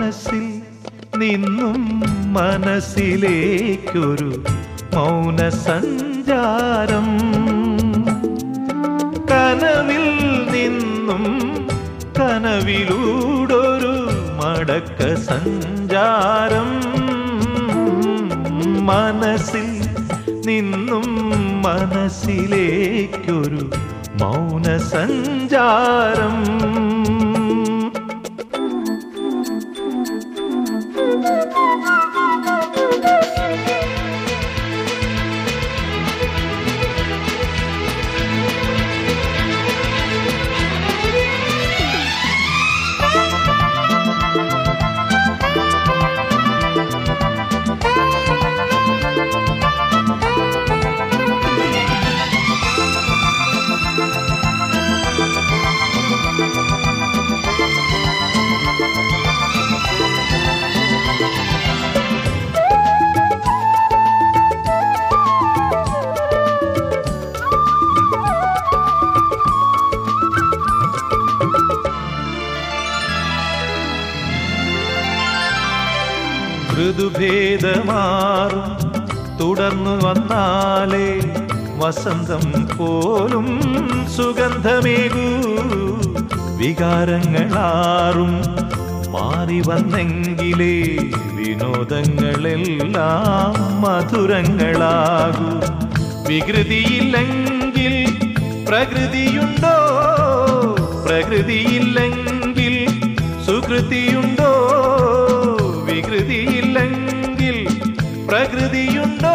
മനസ്സിൽ നിന്നും മനസ്സിലേക്കൊരു മൗന സഞ്ചാരം കനവിൽ നിന്നും കനവിലൂടൊരു മടക്ക സഞ്ചാരം മനസ്സിൽ നിന്നും മനസ്സിലേക്കൊരു മൗന സഞ്ചാരം ഋതുഭേദമാറും തുടർന്നു വന്നാലേ വസന്തം പോലും സുഗന്ധമേകൂ വികാരങ്ങളാറും മാറി വന്നെങ്കിലേ വിനോദങ്ങളെല്ലാം മധുരങ്ങളാകൂ വികൃതിയില്ലെങ്കിൽ പ്രകൃതിയുണ്ടോ പ്രകൃതിയില്ലെങ്കിൽ സുകൃതിയുണ്ടോ വികൃതിയില്ലെങ്കിൽ പ്രകൃതിയുണ്ടോ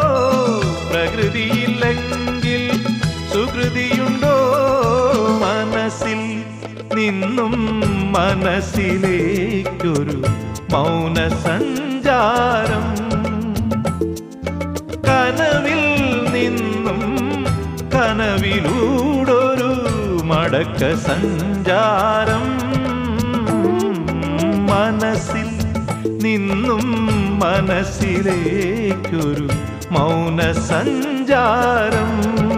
പ്രകൃതിയില്ലെങ്കിൽ സുകൃതിയുണ്ടോ മനസ്സിൽ നിന്നും മനസ്സിലേക്കൊരു മൗന സഞ്ചാരം കനവിൽ നിന്നും കനവിലൂടൊരു മടക്ക സഞ്ചാരം മനസ്സിൽ നിന്നും മനസ്സിലേക്കൊരു മൗന സഞ്ചാരം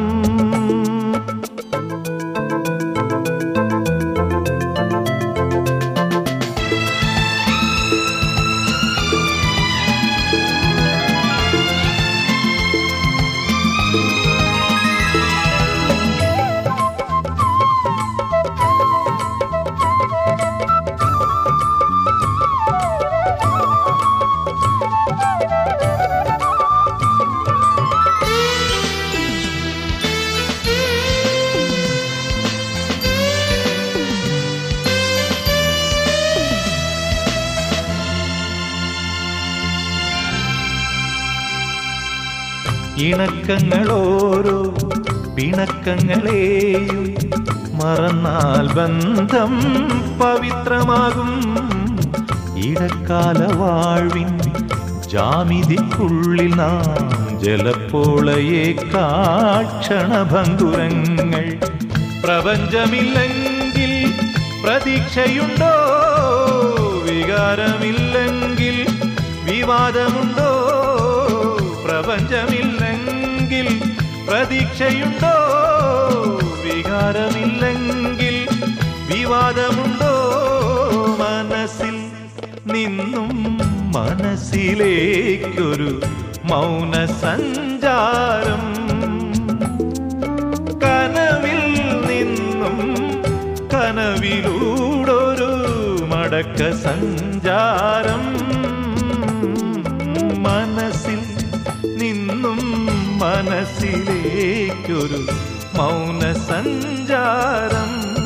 ഇണക്കങ്ങളോരോ പിണക്കങ്ങളെയും മറന്നാൽ ബന്ധം പവിത്രമാകും ഇടക്കാല വാഴ്വിൻ ജാമിതിക്കുള്ളിൽ നാം ജലപ്പോളയെ കാക്ഷണഭങ്കുരങ്ങൾ പ്രപഞ്ചമില്ലെങ്കിൽ പ്രതീക്ഷയുണ്ടോ വികാരമില്ലെങ്കിൽ വിവാദമുണ്ടോ പ്രപഞ്ചമില്ലെങ്കിൽ പ്രതീക്ഷയുണ്ടോ വികാരമില്ലെങ്കിൽ വിവാദമുണ്ടോ മനസ്സിൽ നിന്നും മനസ്സിലേക്കൊരു മൗന സഞ്ചാരം കനവിൽ നിന്നും കനവിലൂടൊരു മടക്ക സഞ്ചാരം മനസ്സിൽ നിന്നും മനസ്സിലേക്കൊരു മൗന സഞ്ചാരം